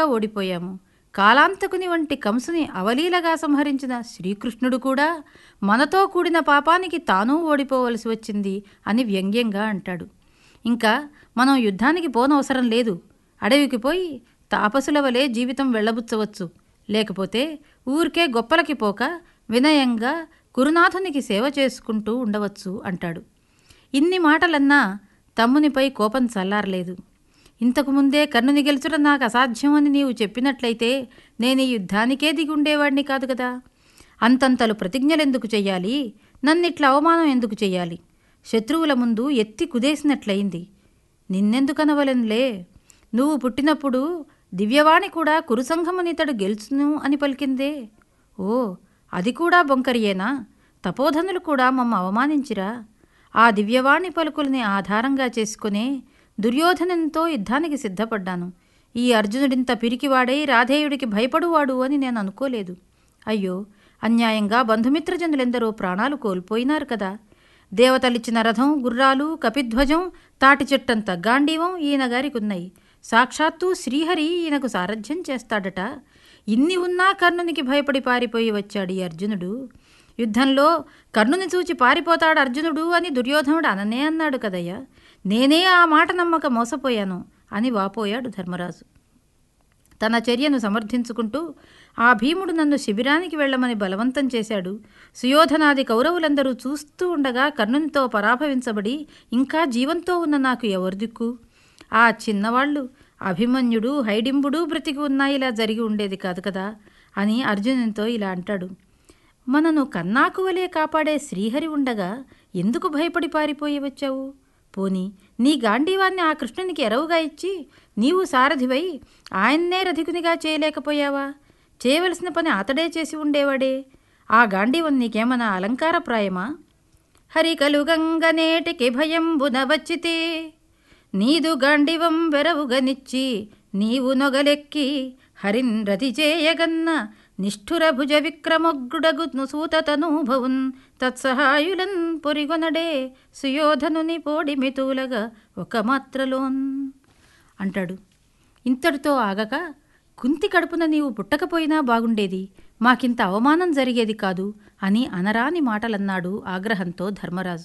ఘోరంగా ఓడిపోయాము కాలాంతకుని వంటి కంసుని అవలీలగా సంహరించిన శ్రీకృష్ణుడు కూడా మనతో కూడిన పాపానికి తానూ ఓడిపోవలసి వచ్చింది అని వ్యంగ్యంగా అంటాడు ఇంకా మనం యుద్ధానికి పోనవసరం లేదు అడవికి పోయి తాపసుల వలె జీవితం వెళ్ళబుచ్చవచ్చు లేకపోతే ఊరికే గొప్పలకి పోక వినయంగా గురునాథునికి సేవ చేసుకుంటూ ఉండవచ్చు అంటాడు ఇన్ని మాటలన్నా తమ్మునిపై కోపం చల్లారలేదు ఇంతకుముందే కర్ణుని గెలుచడం నాకు అసాధ్యం అని నీవు చెప్పినట్లయితే నేను ఈ యుద్ధానికే దిగుండేవాడిని కాదు కదా అంతంతలు ప్రతిజ్ఞలెందుకు చెయ్యాలి నన్నిట్ల అవమానం ఎందుకు చెయ్యాలి శత్రువుల ముందు ఎత్తి కుదేసినట్లయింది నిన్నెందుకనవలెనులే నువ్వు పుట్టినప్పుడు దివ్యవాణి కూడా కురుసంఘమునితడు గెలుచును అని పలికిందే ఓ అది కూడా బొంకరియేనా తపోధనులు కూడా మమ్మ అవమానించిరా ఆ దివ్యవాణి పలుకుల్ని ఆధారంగా చేసుకునే దుర్యోధనంతో యుద్ధానికి సిద్ధపడ్డాను ఈ అర్జునుడింత పిరికివాడై రాధేయుడికి భయపడువాడు అని నేను అనుకోలేదు అయ్యో అన్యాయంగా బంధుమిత్రజనులెందరో ప్రాణాలు కోల్పోయినారు కదా దేవతలిచ్చిన రథం గుర్రాలు కపిధ్వజం తాటి చెట్టంత గాంధీవం ఈయన గారికి ఉన్నాయి సాక్షాత్తు శ్రీహరి ఈయనకు సారథ్యం చేస్తాడట ఇన్ని ఉన్నా కర్ణునికి భయపడి పారిపోయి వచ్చాడు ఈ అర్జునుడు యుద్ధంలో కర్ణుని చూచి పారిపోతాడు అర్జునుడు అని దుర్యోధనుడు అననే అన్నాడు కదయ్యా నేనే ఆ మాట నమ్మక మోసపోయాను అని వాపోయాడు ధర్మరాజు తన చర్యను సమర్థించుకుంటూ ఆ భీముడు నన్ను శిబిరానికి వెళ్ళమని బలవంతం చేశాడు సుయోధనాది కౌరవులందరూ చూస్తూ ఉండగా కర్ణునితో పరాభవించబడి ఇంకా జీవంతో ఉన్న నాకు ఎవరు దిక్కు ఆ చిన్నవాళ్ళు అభిమన్యుడు హైడింబుడు బ్రతికి ఉన్నా ఇలా జరిగి ఉండేది కాదు కదా అని అర్జునునితో ఇలా అంటాడు మనను కన్నాకు వలే కాపాడే శ్రీహరి ఉండగా ఎందుకు భయపడి పారిపోయి వచ్చావు పోని నీ గాంధీవాన్ని ఆ కృష్ణునికి ఎరవుగా ఇచ్చి నీవు సారథివై ఆయన్నే రధికునిగా చేయలేకపోయావా చేయవలసిన పని అతడే చేసి ఉండేవాడే ఆ గాంధీవం నీకేమన్నా అలంకారప్రాయమా హరి కలుగంగనేటికి భయంబున వచ్చితే నీదు గాండివం వెరవుగనిచ్చి నీవు నొగలెక్కి హరిన్ రతి చేయగన్న నిష్ఠుర భుజ విక్రమొగ్గుడగు సూతతనూభవున్ తత్సహాయులన్ పొరిగొనడే సుయోధనుని పోడి మితులగా ఒక మాత్రలోన్ అంటాడు ఇంతటితో ఆగక కుంతి కడుపున నీవు పుట్టకపోయినా బాగుండేది మాకింత అవమానం జరిగేది కాదు అని అనరాని మాటలన్నాడు ఆగ్రహంతో ధర్మరాజు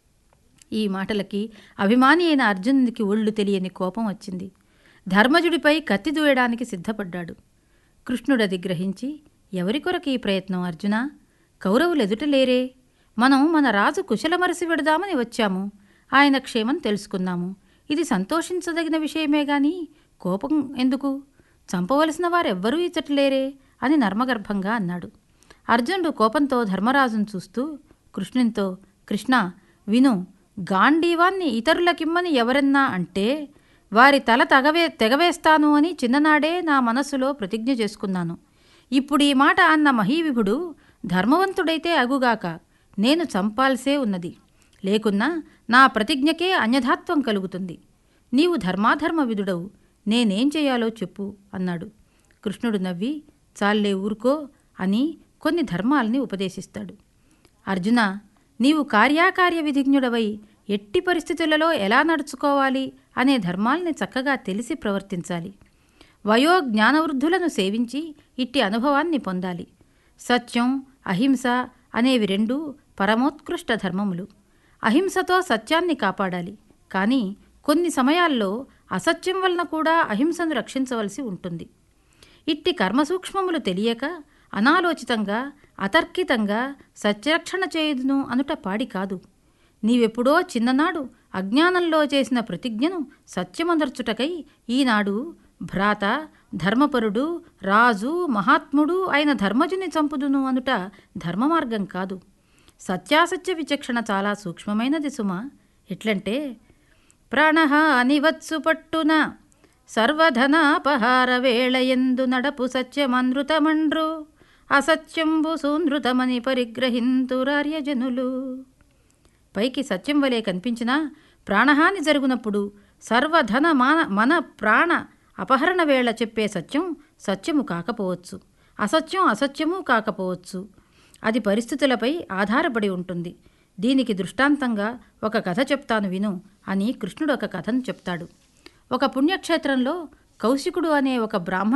ఈ మాటలకి అభిమాని అయిన అర్జునునికి ఒళ్ళు తెలియని కోపం వచ్చింది ధర్మజుడిపై కత్తి దూయడానికి సిద్ధపడ్డాడు కృష్ణుడది గ్రహించి ఎవరి కొరకు ఈ ప్రయత్నం అర్జున కౌరవులు ఎదుట లేరే మనం మన రాజు కుశలమరసి విడదామని వచ్చాము ఆయన క్షేమం తెలుసుకున్నాము ఇది సంతోషించదగిన విషయమే గాని కోపం ఎందుకు చంపవలసిన వారెవ్వరూ ఇచ్చట లేరే అని నర్మగర్భంగా అన్నాడు అర్జునుడు కోపంతో ధర్మరాజును చూస్తూ కృష్ణునితో కృష్ణ విను గాంధీవాన్ని ఇతరులకిమ్మని ఎవరన్నా అంటే వారి తల తగవే తెగవేస్తాను అని చిన్ననాడే నా మనస్సులో ప్రతిజ్ఞ చేసుకున్నాను ఇప్పుడు ఈ మాట అన్న మహీవిభుడు ధర్మవంతుడైతే అగుగాక నేను చంపాల్సే ఉన్నది లేకున్నా నా ప్రతిజ్ఞకే అన్యథాత్వం కలుగుతుంది నీవు ధర్మాధర్మ విధుడవు నేనేం చేయాలో చెప్పు అన్నాడు కృష్ణుడు నవ్వి చాలే ఊరుకో అని కొన్ని ధర్మాల్ని ఉపదేశిస్తాడు అర్జున నీవు కార్యాకార్య విధిజ్ఞుడవై ఎట్టి పరిస్థితులలో ఎలా నడుచుకోవాలి అనే ధర్మాల్ని చక్కగా తెలిసి ప్రవర్తించాలి వయో జ్ఞానవృద్ధులను సేవించి ఇట్టి అనుభవాన్ని పొందాలి సత్యం అహింస అనేవి రెండూ పరమోత్కృష్ట ధర్మములు అహింసతో సత్యాన్ని కాపాడాలి కానీ కొన్ని సమయాల్లో అసత్యం వలన కూడా అహింసను రక్షించవలసి ఉంటుంది ఇట్టి కర్మసూక్ష్మములు తెలియక అనాలోచితంగా అతర్కితంగా సత్యరక్షణ చేయుదును అనుట పాడి కాదు నీవెప్పుడో చిన్ననాడు అజ్ఞానంలో చేసిన ప్రతిజ్ఞను సత్యమదర్చుటకై ఈనాడు భ్రాత ధర్మపరుడు రాజు మహాత్ముడు అయిన ధర్మజుని చంపుదును అనుట ధర్మమార్గం కాదు సత్యాసత్య విచక్షణ చాలా సూక్ష్మమైనది సుమ ఎట్లంటే ప్రాణః అనివత్సు పట్టున సర్వధనాపహార వేళయందు నడపు సత్యమనృతమండ్రు అసత్యంబు సూనృతమని పరిగ్రహింతురార్యజనులు పైకి సత్యం వలె కనిపించినా ప్రాణహాని జరుగునప్పుడు సర్వధన మాన మన ప్రాణ అపహరణ వేళ చెప్పే సత్యం సత్యము కాకపోవచ్చు అసత్యం అసత్యము కాకపోవచ్చు అది పరిస్థితులపై ఆధారపడి ఉంటుంది దీనికి దృష్టాంతంగా ఒక కథ చెప్తాను విను అని కృష్ణుడు ఒక కథను చెప్తాడు ఒక పుణ్యక్షేత్రంలో కౌశికుడు అనే ఒక బ్రాహ్మణ